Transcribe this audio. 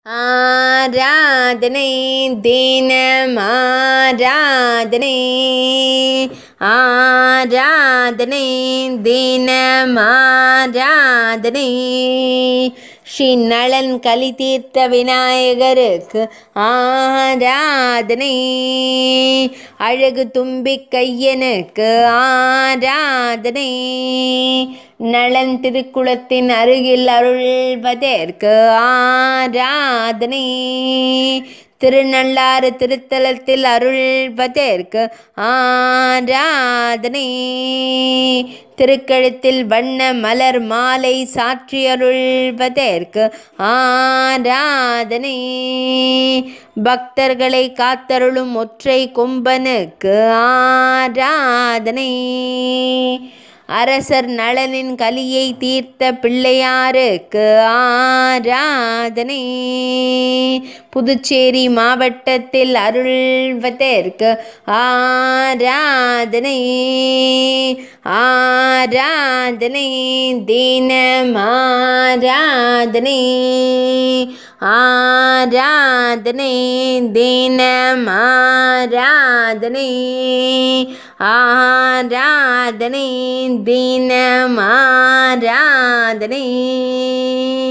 ஆராதனை தினம் ஆராதனை ஆராதனை தினம் ஆராதனை ஸ்ரீ நலன் கலி தீர்த்த விநாயகருக்கு ஆராதனை அழகு தும்பி கையனுக்கு ஆராதனை நலன் திருக்குளத்தின் அருகில் அருள்வதற்கு ஆராதனை திருநள்ளாறு திருத்தலத்தில் அருள்வதற்கு ஆராதனை திருக்கழுத்தில் வண்ண மலர் மாலை சாற்றி அருள்வதற்கு ஆராதனை பக்தர்களை காத்தருளும் ஒற்றை கொம்பனுக்கு ஆராதனை அரசர் நலனின் கலியை தீர்த்த பிள்ளையாருக்கு ஆராதனை புதுச்சேரி மாவட்டத்தில் அருள்வதற்கு ஆராதனை ஆராதனை தினம் ஆராதனை ஆராதனை தினம் ஆராதனை ஆராதனை தினம் ஆராதனை